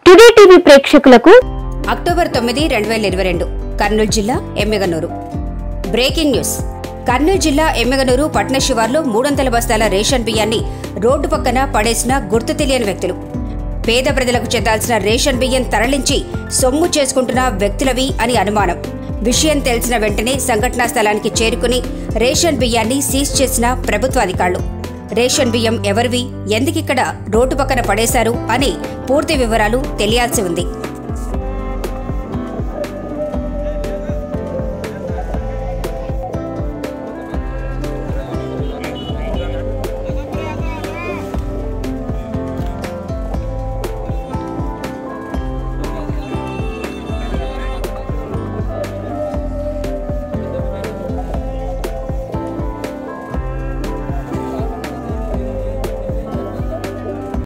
today TV ప్రేక్షకులకు October తొమ్మిది రెండు వేల ఇరవై రెండు కర్నూలు జిల్లా ఎమ్మెగనూరు బ్రేకింగ్ న్యూస్ కర్నూలు జిల్లా ఎమ్మెగనూరు పట్న శివార్లో మూడొందల బస్తాల రేషన్ బియ్యాన్ని రోడ్డు పక్కన పడేసిన గుర్తు తెలియని వ్యక్తులు పేద ప్రజలకు చెందాల్సిన రేషన్ బియ్యం తరలించి సొమ్ము చేసుకుంటున్న వ్యక్తులవి అని అనుమానం విషయం తెలిసిన వెంటనే సంఘటనా స్థలానికి చేరుకుని రేషన్ బియ్యాన్ని సీజ్ చేసిన ప్రభుత్వ అధికారులు రేషన్ బియ్యం ఎవరివి ఎందుకిక్కడ రోడ్డు పక్కన పడేశారు అని పూర్తి వివరాలు తెలియాల్సి ఉంది